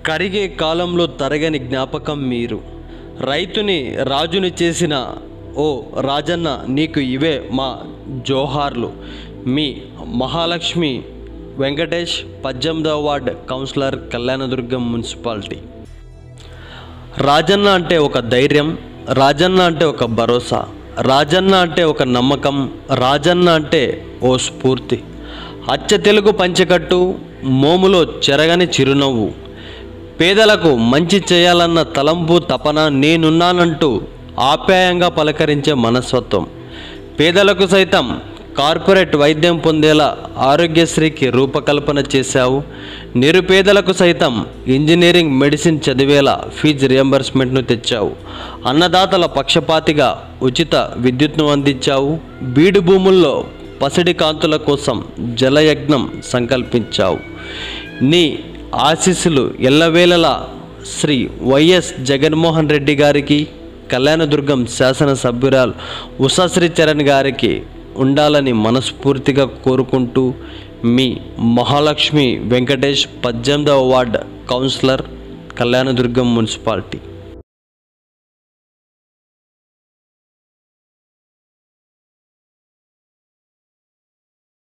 కరిగే కాలంలో తరగని జ్ఞాపకం మీరు రైతుని రాజుని చేసిన ఓ రాజన్న నీకు ఇవే మా జోహార్లు మీ మహాలక్ష్మి వెంకటేష్ పద్దెనిమిదవ ward councillor Kalyanadurgam municipality Rajanna అంటే ఒక ధైర్యం రాజన్న అంటే ఒక భరోసా రాజన్న అంటే ఒక నమ్మకం రాజన్న అంటే ఓ స్ఫూర్తి అచ్చ తెలుగు పంచకట్టు మోములో చెరగని చిరునవ్వు పేదలకు మంచి చేయాలన్న తలంపు తపన నేనున్నానంటూ ఆప్యాయంగా పలకరించే మనస్తత్వం పేదలకు సైతం కార్పొరేట్ వైద్యం పొందేలా ఆరోగ్యశ్రీకి రూపకల్పన చేశావు నిరుపేదలకు సైతం ఇంజనీరింగ్ మెడిసిన్ చదివేలా ఫీజు రియంబర్స్మెంట్ను తెచ్చావు అన్నదాతల పక్షపాతిగా ఉచిత విద్యుత్ను అందించావు బీడు భూముల్లో పసిడి కాంతుల కోసం జలయజ్ఞం సంకల్పించావు నీ ఆశీస్సులు ఎల్లవేళలా శ్రీ వైఎస్ జగన్మోహన్ రెడ్డి గారికి కళ్యాణదుర్గం శాసనసభ్యురాలు ఉషాశ్రీ చరణ్ గారికి ఉండాలని మనస్ఫూర్తిగా కోరుకుంటూ మీ మహాలక్ష్మి వెంకటేష్ పద్దెనిమిదవ వార్డ్ కౌన్సిలర్ కళ్యాణదుర్గం మున్సిపాలిటీ